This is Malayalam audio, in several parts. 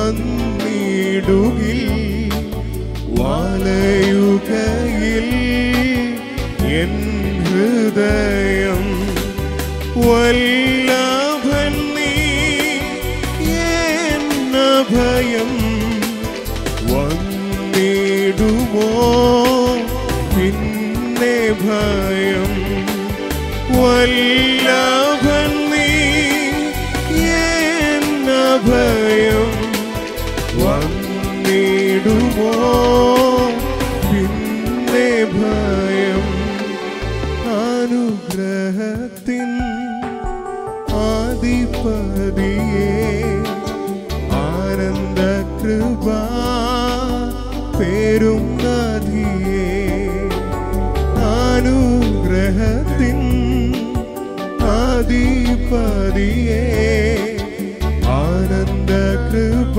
വന്നിടുകിൽ വലയുകയിൽ എൻ ഹൃദയം വല്ലഭൻ നീ എന്ന ഭയം വന്നിടുമോ പിന്നെ ഭയം വല്ലഭൻ നീ എന്ന ഭയം വന്നിടുമോ പിന്നെ ഭയം അനുഗ്രഹത്തിൻ ആദിപതിയെ ആനന്ദ കൃപ പേരും നദിയെ അനുഗ്രഹത്തിൻ ആദിപതിയെ ആനന്ദ കൃപ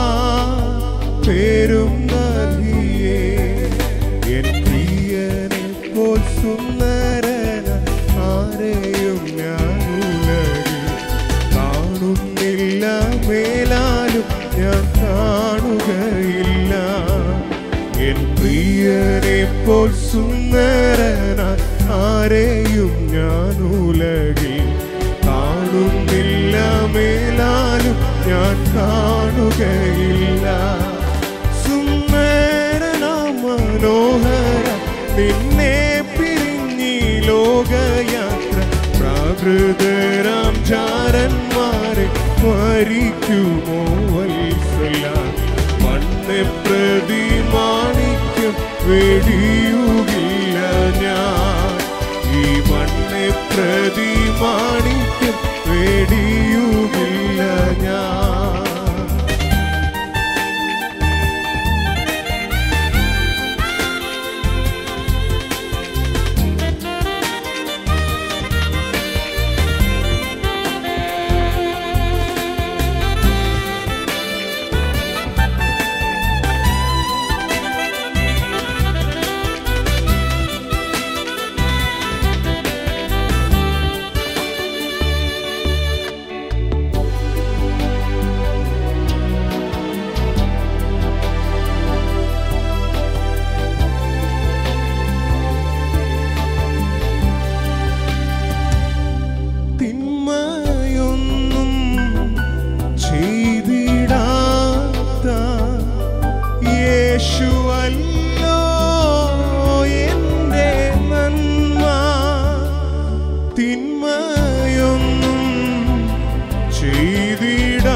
പേരും നദിയെ എൻ പ്രിയനെ പോൽ സുന്ദരന ആരെയും ഞാൻ ഉലകിൽ കാണുന്നില്ല മേലാലും ഞാൻ കാണുകയില്ല എൻ പ്രിയനെ പോൽ സുന്ദരന ആരെയും ഞാൻ ഉലകിൽ കാണുന്നില്ല മേലാലും ഞാൻ കാണുകയില്ല സുന്ദരന മനോഹര നിന്നെ പിരിഞ്ഞി ലോകയാത്ര പ്രാകൃതരാം ചാരന്മാരെ മരിക്കുമോ വത്സല മണ്ണെ പ്രതി മാണിക്യം വെടിയുകില്ല ഞാൻ ഈ മണ്ണെ പ്രതി മാണിക്യം വെടിയുകില്ല ഞാൻ തിന്മയൊന്നും ചെയ്തിടാത്ത യേശുവല്ലോ എൻ്റെ നന്മ തിന്മയൊന്നും ചെയ്തിടാത്ത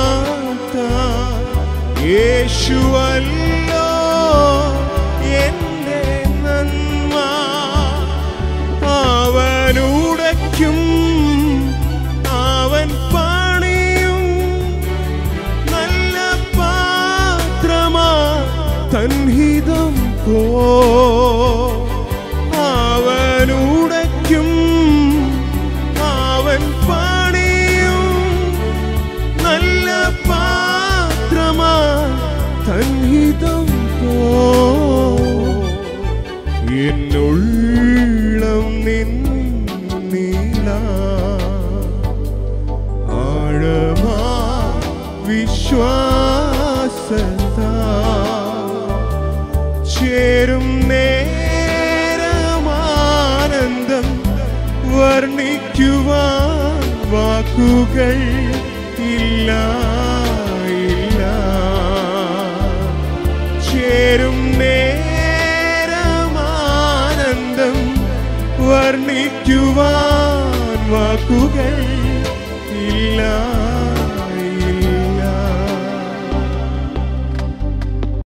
യേശുവല്ലോ എൻ്റെ നന്മ അവനുടയ്ക്കും അവൻ പണിയും നല്ല പാത്രമാ തൻഹിതം പോ അവനുടയ്ക്കും അവൻ പണിയും നല്ല പാത്രമാ തൻഹിതം പോ എന്നുള്ളം നിന്നീല ആഴമാ വിശ്വാസത്താ ചേരും നേരമാനന്ദം വർണ്ണിക്കുവാൻ വാക്കുകൾ ഇല്ല ഇല്ല ചേരും നേരമാനന്ദം വർണ്ണിക്കുവാൻ വാക്കുകൾ ഇല്ല